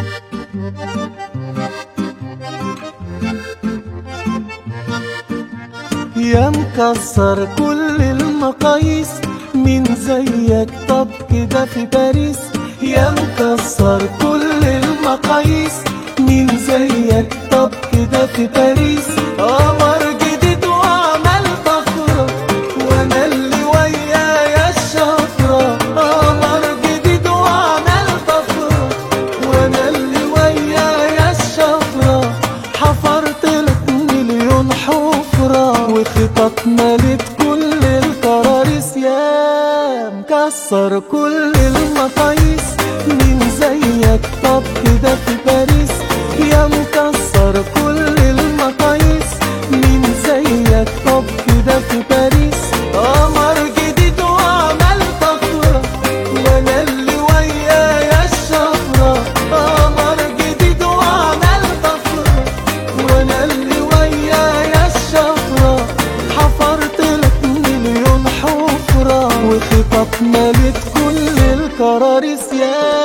يا مكسر كل المقاييس مين زيك طب كده في باريس يا مكسر كل المقاييس مين زيك طب كده في باريس قمر جديد وعمل طفرة وانا اللي ويايا الشفرة قمر جديد وعمل طفرة وانا اللي ويايا الشفرة حفرت لك مليون حفرة وخطط ملت كل الكراريس يا مكسر كل المقاييس مين زيك طب كده في باريس يا مكسر كل المقاييس مين زيك طب كده في باريس قمر جديد وعمل طفرة وانا اللي ويايا الشفرة قمر جديد وعمل طفرة وانا اللي ويايا الشفرة حفرت لك مليون حفرة وخطط ملت كل الكراريس يا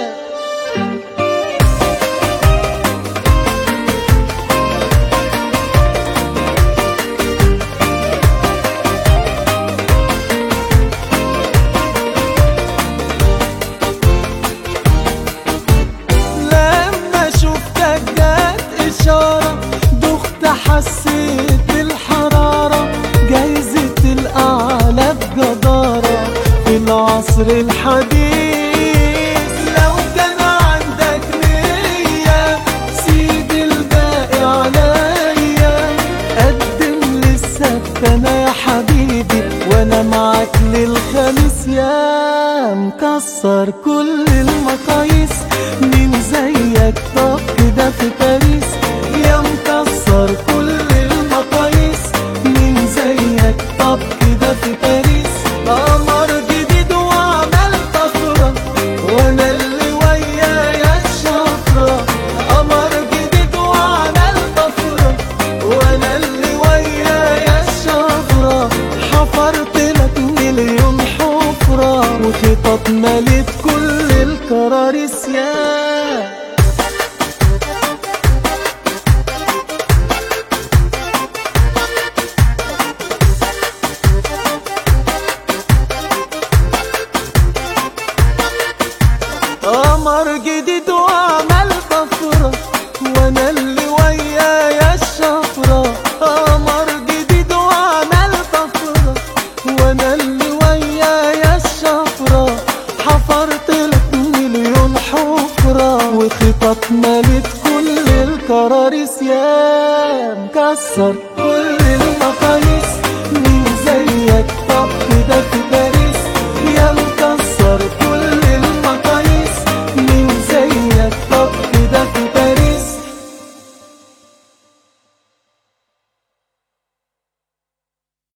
لما شفتك جت إشارة دخت حسيت الحرارة جايزة الأعلى بجدارة في العصر الحديث لو كان عندك نية سيب الباقي عليا قدم للسبت أنا يا حبيبي وأنا معاك للخميس يا مكسر كل المقاييس مين زيك طب كده في باريس يا مكسر كل المقاييس مين زيك طب كده في باريس قمر جديد وعمل طفرة وانا اللي ويايا الشفرة قمر جديد وعمل طفرة وانا اللي ويايا الشفرة حفرت لك مليون حفرة وخطط ملت كل الكراريس يا قمر جديد وعمل طفرة وانا اللي ويايا الشفرة قمر جديد وعمل طفرة وانا اللي ويايا الشفرة حفرت لك مليون حفرة وخطط ملت كل الكراريس يا مكسر